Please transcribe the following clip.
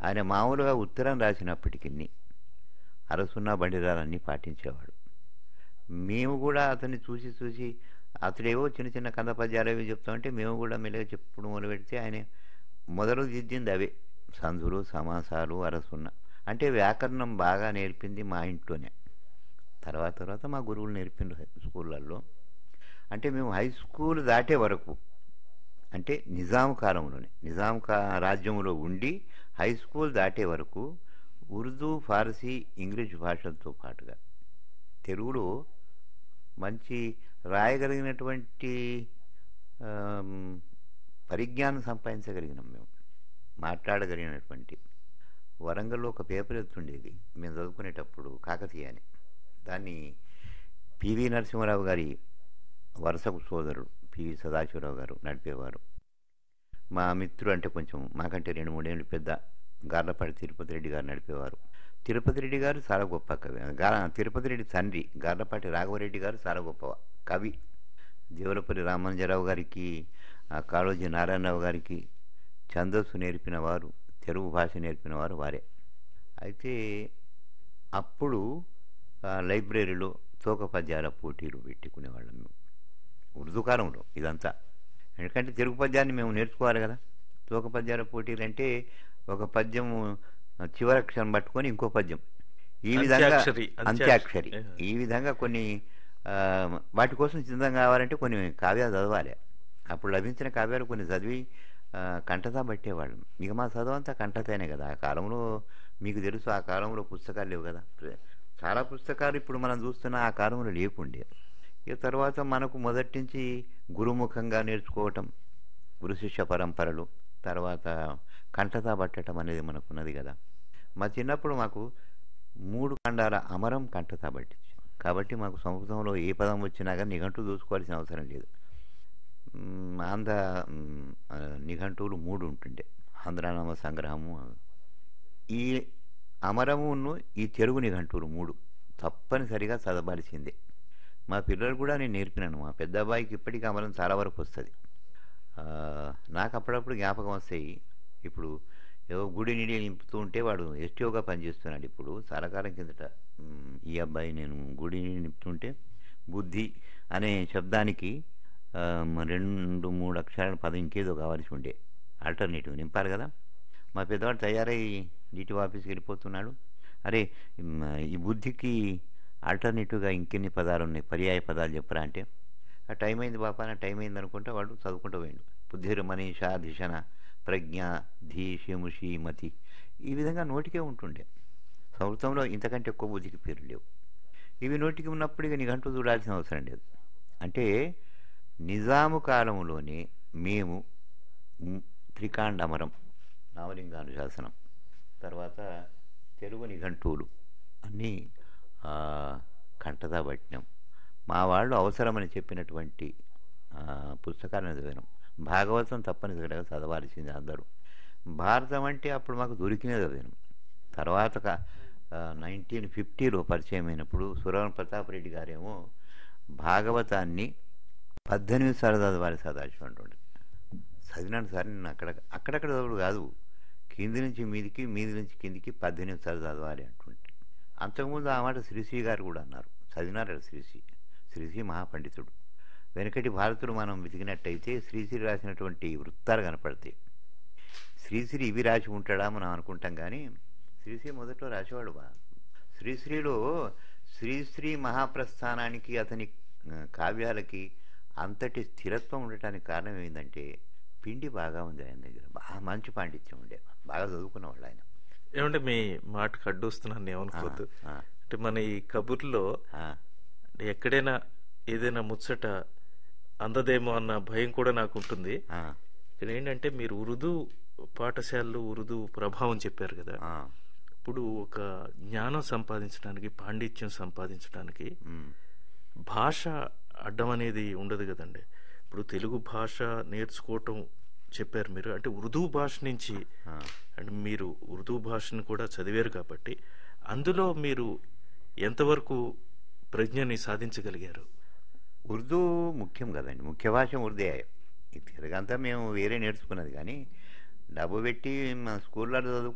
ఆయన మామూలుగా ఉత్తరం రాసినప్పటికీ అరసున్న బండిరాలన్నీ పాటించేవాడు మేము కూడా అతన్ని చూసి చూసి అతడేవో చిన్న చిన్న కంద పద్యాలు అవి చెప్తామంటే మేము కూడా మెల్లగా చెప్పుడు మొదలు పెడితే ఆయన మొదలు దిద్దింది అవే సందులు సమాసాలు అరసున్న అంటే వ్యాకరణం బాగా నేర్పింది మా ఇంట్లోనే తర్వాత తర్వాత మా గురువులు నేర్పిండ్రు స్కూళ్ళల్లో అంటే మేము హై స్కూల్ దాటే వరకు అంటే నిజాం కాలంలోనే నిజాం కా రాజ్యంలో ఉండి హై స్కూల్ దాటే వరకు ఉర్దూ ఫారసీ ఇంగ్లీష్ భాషలతో పాటుగా తెలుగులో మంచి రాయగలిగినటువంటి ఆమ్, పరిజ్ఞానం సంపాదించగలిగినాం మేము మాట్లాడగలిగినటువంటి వరంగల్లో ఒక పేపర్ ఎత్తుండేది మేము చదువుకునేటప్పుడు కాకతీయ అని దాన్ని పివి నరసింహారావు గారి వరుసకు సోదరుడు పివి సదాశివరావు గారు నడిపేవారు మా మిత్రుడు అంటే కొంచెం మాకంటే రెండు మూడేళ్ళు పెద్ద గార్లపాటి తిరుపతి రెడ్డి గారు నడిపేవారు తిరుపతి రెడ్డి గారు చాలా గొప్ప కవి గా తిరుపతి రెడ్డి తండ్రి గార్లపాటి రాఘవరెడ్డి గారు చాలా గొప్ప కవి దేవులపల్లి రామానుజరావు గారికి ఆ కాళోజీ నారాయణరావు గారికి ఛందస్సు నేర్పిన వారు తెలుగు భాష నేర్పిన వారు వారే అయితే అప్పుడు ఆ లైబ్రరీలో తోక పద్యాల పోటీలు పెట్టుకునేవాళ్ళం మేము ఉర్దూ కాలంలో ఇదంతా ఎందుకంటే తెలుగు పద్యాన్ని మేము నేర్చుకోవాలి కదా తోక పద్యాల పోటీలు అంటే ఒక పద్యం చివరక్షరం పట్టుకొని ఇంకో పద్యం ఈ విధంగా అంత్యాక్షరి, అంత్యాక్షరి అంత్యాక్షరి. ఈ విధంగా కొన్ని ఆ, వాటి కోసం సిద్ధం కావాలంటే కొన్ని కావ్యాలు చదవాలి అప్పుడు లభించిన కావ్యాలు కొన్ని చదివి ఆ, కంఠత పట్టేవాళ్ళం ఇక మా చదువు అంతా కంఠతనే కదా ఆ కాలంలో మీకు తెలుసు ఆ కాలంలో పుస్తకాలు లేవు కదా చాలా పుస్తకాలు ఇప్పుడు మనం చూస్తున్న ఆ కాలంలో లేకుండే ఇక తర్వాత మనకు మొదటి నుంచి గురుముఖంగా నేర్చుకోవటం గురు శిష్య పరంపరలు తర్వాత కంఠత పట్టడం అనేది మనకున్నది కదా మా చిన్నప్పుడు మాకు మూడు ఖండాల అమరం కంఠత పట్టించాం కాబట్టి మాకు సంస్కృతంలో ఏ పదం వచ్చినా కానీ నిఘంటు చూసుకోవాల్సిన అవసరం లేదు మ్, ఆంధ్ర మ్, ఆ, నిఘంటువులు మూడు ఉంటుండే ఆంధ్రానామ సంగ్రహము ఈ అమరమును ఈ తెలుగు నిఘంటువులు మూడు తప్పనిసరిగా చదవాల్సిందే మా పిల్లలు కూడా నేను నేర్పినాను మా పెద్ద అబ్బాయికి ఇప్పటికీ అమరం చాలా వరకు వస్తుంది ఆ, నాకు అప్పుడప్పుడు జ్ఞాపకం వస్తాయి ఇప్పుడు ఏవో గుడి నీడి నింపుతూ ఉంటే వాడు ఎస్టీఓగా పనిచేస్తున్నాడు ఇప్పుడు చాలా కాలం కిందట మ్, ఈ అబ్బాయి నేను గుడి నీడి నింపుతుంటే బుద్ధి అనే శబ్దానికి ఆ, మ- రెండు మూడు అక్షరాల పదం ఇంకేదో కావాల్సి ఉండే ఆల్టర్నేటివ్ నింపాలి కదా మా పెద్దవాడు తయారై నీటి ఆఫీస్కి వెళ్ళిపోతున్నాడు అరే మ్, ఈ బుద్ధికి ఆల్టర్నేటివ్గా ఇంకెన్ని పదాలు ఉన్నాయి పర్యాయ పదాలు చెప్పరా అంటే ఆ టైం అయింది బాపా నా టైం అయింది అనుకుంటే వాడు చదువుకుంటూ పోయిండు బుద్ధిర్ మనీష దిశన ప్రజ్ఞ ధీ షిముషి మతి ఈ విధంగా నోటికే ఉంటుండే సంస్కృతంలో ఇంతకంటే ఎక్కువ బుద్ధికి పేర్లు లేవు ఇవి నోటికి ఉన్నప్పుడు ఇక నిఘంటు చూడాల్సిన అవసరం లేదు అంటే నిజాము కాలంలోనే మేము మ్, త్రికాండమరం నామలింగానుశాసనం తర్వాత తెలుగు నిఘంటువులు అన్నీ ఆ, కంటదా పట్టినాం మా వాళ్ళు అవసరమని చెప్పినటువంటి ఆ, పుస్తకాలను చదివాను భాగవతం తప్పనిసరిగా చదవాల్సింది అందరూ భారతం అంటే అప్పుడు మాకు దొరికినది చదివాను తర్వాత నైన్టీన్ ఫిఫ్టీలో పరిచయం అయినప్పుడు సురవణ ప్రతాప్ రెడ్డి గారేమో భాగవతాన్ని పద్దెనిమిది సార్లు చదవాలి సదాశివం అంటుండే చదివినాను సార్ నేను అక్కడ అక్కడక్కడ చదువుడు కాదు కింది నుంచి మీదికి మీది నుంచి కిందికి పద్దెనిమిది సార్లు చదవాలి అంటుంటే అంతకుముందు ఆ మాట శ్రీశ్రీ గారు కూడా అన్నారు చదివినారు శ్రీశ్రీ శ్రీశ్రీ మహాపండితుడు వెనకటి భారతుడు మనం వెతికినట్టయితే శ్రీశ్రీ రాసినటువంటి వృత్తాలు కనపడతాయి శ్రీశ్రీ ఇవి రాసి ఉంటాడా మనం అనుకుంటాం కానీ శ్రీశ్రీ మొదట్లో రాసేవాడు బా శ్రీశ్రీలో శ్రీశ్రీ మహాప్రస్థానానికి అతని ఆ, కావ్యాలకి అంతటి స్థిరత్వం ఉండటానికి కారణం ఏంటంటే పిండి బాగా ఉంది ఆయన దగ్గర బాగా మంచి పాండిత్యం ఉండే బాగా చదువుకున్నవాళ్ళు ఆయన ఏమంటే మీ మాటకు అడ్డొస్తున్నాను ఏమనుకోవద్దు ఆ, అంటే మన ఈ కబుర్లో ఆ, అంటే ఎక్కడైనా ఏదైనా ముచ్చట అందదేమో అన్న భయం కూడా నాకు ఉంటుంది ఆ, ఇక్కడ ఏంటంటే మీరు ఉర్దూ పాఠశాలలో ఉర్దూ ప్రభావం చెప్పారు కదా ఆ, ఇప్పుడు ఒక జ్ఞానం సంపాదించడానికి పాండిత్యం సంపాదించడానికి ఉమ్, భాష అడ్డం అనేది ఉండదు కదండి ఇప్పుడు తెలుగు భాష నేర్చుకోవటం చెప్పారు మీరు అంటే ఉర్దూ భాష నుంచి ఆ. అంటే మీరు ఉర్దూ భాషను కూడా చదివారు కాబట్టి అందులో మీరు ఎంతవరకు ప్రజ్ఞని సాధించగలిగారు ఉర్దూ ముఖ్యం కదండి ముఖ్య భాష ఉర్దే ఈ తెలుగంతా మేము వేరే నేర్చుకున్నది కానీ డబ్బు పెట్టి మా స్కూల్లో చదువు